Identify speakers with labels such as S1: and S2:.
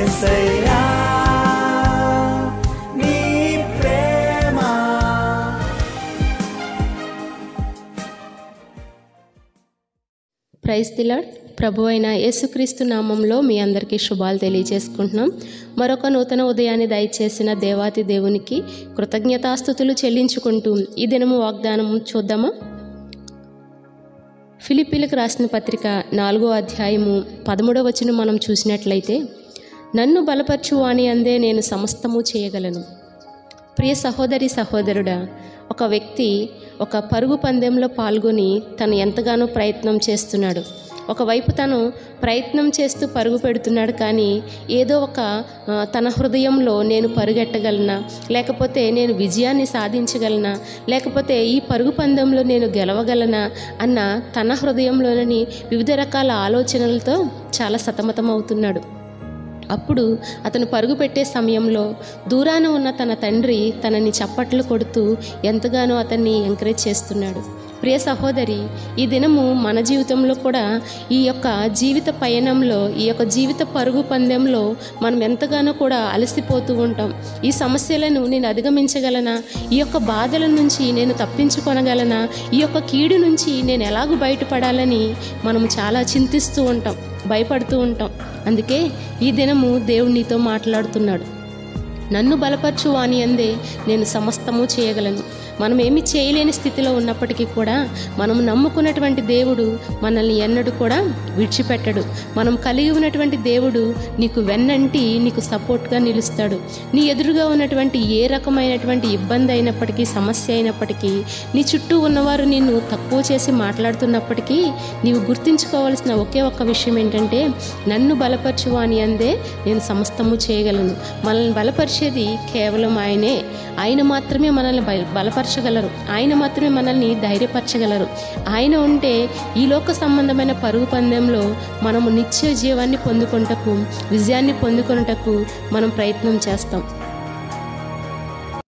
S1: యేసయ్యా నీ ప్రేమ
S2: ప్రైజ్ దిలాడ్ ప్రభు అయిన యేసుక్రీస్తు నామంలో మీ అందరికీ శుభాలు తెలియజేసుకుంటున్నాం మరొక నూతన ఉదయాన్ని దయచేసిన దేవాతి దేవునికి కృతజ్ఞతాస్థుతులు చెల్లించుకుంటూ ఈ దినము వాగ్దానం చూద్దామా ఫిలిప్పీలకు రాసిన పత్రిక నాలుగో అధ్యాయము పదమూడవ వచనం మనం చూసినట్లయితే నన్ను బలపరచు వాని అందే నేను సమస్తము చేయగలను ప్రియ సహోదరి సహోదరుడా ఒక వ్యక్తి ఒక పరుగు పందెంలో పాల్గొని తను ఎంతగానో ప్రయత్నం చేస్తున్నాడు ఒకవైపు తను ప్రయత్నం చేస్తూ పరుగు పెడుతున్నాడు కానీ ఏదో ఒక ఆ, తన హృదయంలో నేను పరుగెట్టగలనా లేకపోతే నేను విజయాన్ని సాధించగలనా లేకపోతే ఈ పరుగు పందెంలో నేను గెలవగలనా అన్న తన హృదయంలోని వివిధ రకాల ఆలోచనలతో చాలా సతమతం అవుతున్నాడు అప్పుడు అతను పరుగు పెట్టే సమయంలో దూరాన ఉన్న తన తండ్రి తనని చప్పట్లు కొడుతూ ఎంతగానో అతన్ని ఎంకరేజ్ చేస్తున్నాడు ప్రియ సహోదరి ఈ దినము మన జీవితంలో కూడా ఈ యొక్క జీవిత పయనంలో ఈ యొక్క జీవిత పరుగు పందెంలో మనం ఎంతగానో కూడా అలసిపోతూ ఉంటాం ఈ సమస్యలను నేను అధిగమించగలనా ఈ యొక్క బాధల నుంచి నేను తప్పించుకొనగలనా ఈ యొక్క కీడు నుంచి నేను ఎలాగూ బయటపడాలని మనం చాలా చింతిస్తూ ఉంటాం భయపడుతూ ఉంటాం అందుకే ఈ దినము దేవుడు నీతో మాట్లాడుతున్నాడు నన్ను బలపరచు వాని అందే నేను సమస్తము చేయగలను మనం ఏమి చేయలేని స్థితిలో ఉన్నప్పటికీ కూడా మనం నమ్ముకున్నటువంటి దేవుడు మనల్ని ఎన్నడూ కూడా విడిచిపెట్టడు మనం కలిగి ఉన్నటువంటి దేవుడు నీకు వెన్నంటి నీకు సపోర్ట్గా నిలుస్తాడు నీ ఎదురుగా ఉన్నటువంటి ఏ రకమైనటువంటి ఇబ్బంది అయినప్పటికీ సమస్య అయినప్పటికీ నీ చుట్టూ ఉన్నవారు నిన్ను తక్కువ చేసి మాట్లాడుతున్నప్పటికీ నీవు గుర్తుంచుకోవాల్సిన ఒకే ఒక్క విషయం ఏంటంటే నన్ను బలపరచు అని అందే నేను సమస్తము చేయగలను మనల్ని బలపరిచేది కేవలం ఆయనే ఆయన మాత్రమే మనల్ని బల- బలపరచగలరు ఆయన మాత్రమే మనల్ని ధైర్యపరచగలరు ఆయన ఉంటే ఈ లోక సంబంధమైన పరుగు పందెంలో మనము నిత్య జీవాన్ని పొందుకొనుటకు విజయాన్ని పొందుకొనుటకు మనం ప్రయత్నం చేస్తాం